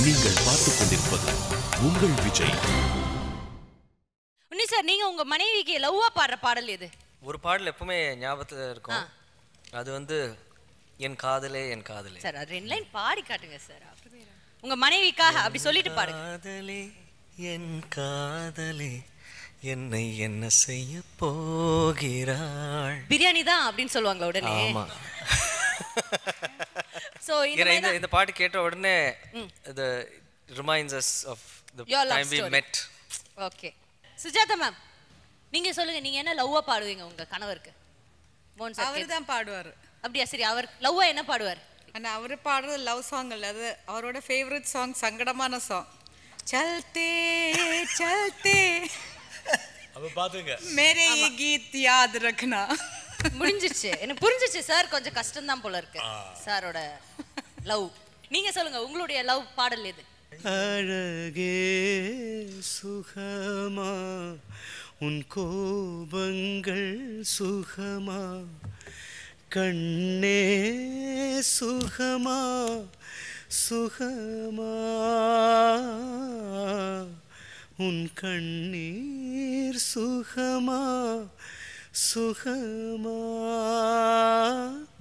நீங்கள் பார்த்துக் கொண்டிருப்பது உங்கள் விஜய் உன்னி சார் நீங்க உங்க மனைவிக்கு லவ்வா பாடுற பாடல் எது ஒரு பாடல் எப்பவுமே ஞாபகத்தில் இருக்கும் அது வந்து என் காதலே என் காதலே சார் அது ரெண்டு லைன் பாடி காட்டுங்க சார் உங்க மனைவிக்காக அப்படி சொல்லிட்டு பாடுங்க காதலே என் காதலே என்னை என்ன செய்ய போகிறாள் பிரியாணி தான் அப்படின்னு சொல்லுவாங்களா உடனே ஆமா சோ இந்த ஏன்னா மாதிரி இந்த தான்- இந்த பாட்டு கேட்ட உடனே இது reminds us of the Your love time we story. Met okay Sujatha ma'am நீங்க சொல்லுங்க நீங்க என்ன லவ்வா பாடுவீங்க உங்க கணவருக்கு மோகன் சார் அவர் தான் பாடுவார் அப்படியா சரி அவர் லவ்வா என்ன பாடுவார் ஆனால் அவர் பாடுறது லவ் சாங் இல்லை அது அவரோட ஃபேவரட் சாங் சங்கடமான சாங் சல்தே சல்தே அப்ப பாத்துங்க மேரே ये गीत याद रखना முடிஞ்சிருச்சு எனக்கு புரிஞ்சிருச்சு சார் கொஞ்சம் கஷ்டம் தான் போல இருக்கு சாரோட லவ் நீங்க சொல்லுங்க உங்களுடைய லவ் பாடல் எது அழகே சுகமா உன் கோபங்கள் சுகமா கண்ணே சுகமா சுகமா உன் கண்ணீர் சுகமா சுகமா